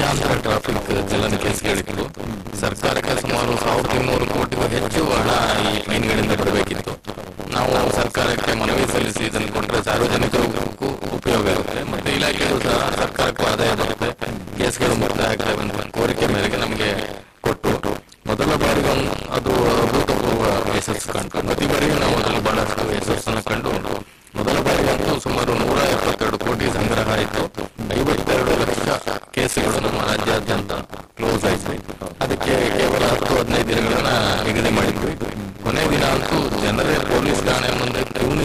ಲಕ್ಷಾಂತರ ಟ್ರಾಫಿಕ್ ಚಲನ ಕೇಸ್ಗಳಿತ್ತು ಸರ್ಕಾರಕ್ಕೆ ಸುಮಾರು ಸಾವಿರದ ಇನ್ನೂರು ಕೋಟಿಗೂ ಹೆಚ್ಚು ಹಣ ಈ ಫೈನ್ಗಳಿಂದ ಬರಬೇಕಿತ್ತು ನಾವು ಸರ್ಕಾರಕ್ಕೆ ಮನವಿ ಸಲ್ಲಿಸಿ ಇದನ್ನು ಕೊಟ್ಟರೆ ಸಾರ್ವಜನಿಕರಿಗೂ ಉಪಯೋಗ ಆಗುತ್ತೆ ಮತ್ತೆ ಇಲಾಖೆಗೂ ಸಹ ಸರ್ಕಾರಕ್ಕೂ ಆದಾಯ ಬರುತ್ತೆ ಕೇಸ್ಗಳು ಮುಕ್ತಾಯ ಆಗ್ತವೆ ಅಂತ ಕೋರಿಕೆ ಮೇರೆಗೆ ನಮಗೆ ಕೊಟ್ಟು ಮೊದಲ ಬಾರಿಗೆ ಒಂದು ಅದು ಅಭೂತಪೂರ್ವ ಯಶಸ್ಸು ಕಂಡು ಪ್ರತಿ ಬಾರಿಯೂ ನಾವು ಅದರಲ್ಲಿ ಬಹಳಷ್ಟು ಯಶಸ್ಸನ್ನು ಕಂಡು ಮೊದಲ ಬಾರಿಗಂತೂ ಸುಮಾರು ನೂರ ಎಪ್ಪತ್ತೆರಡು ಕೋಟಿ ಸಂಗ್ರಹ ಆಯಿತು ಐವತ್ತೆರಡು ಲಕ್ಷ ಕೇಸುಗಳು ನಮ್ಮ ರಾಜ್ಯಾದ್ಯಂತ ಕ್ಲೋಸ್ ಆಯಿತು ಅದಕ್ಕೆ ಕೇವಲ ಹತ್ತು ಹದಿನೈದು ದಿನಗಳನ್ನ ನಿಗದಿ ಮಾಡಿದ್ವಿ ಕೊನೆ ದಿನ ಅಂತೂ ಜನರೇ ಪೊಲೀಸ್ ಠಾಣೆ ಮುಂದೆ ಕ್ಯೂ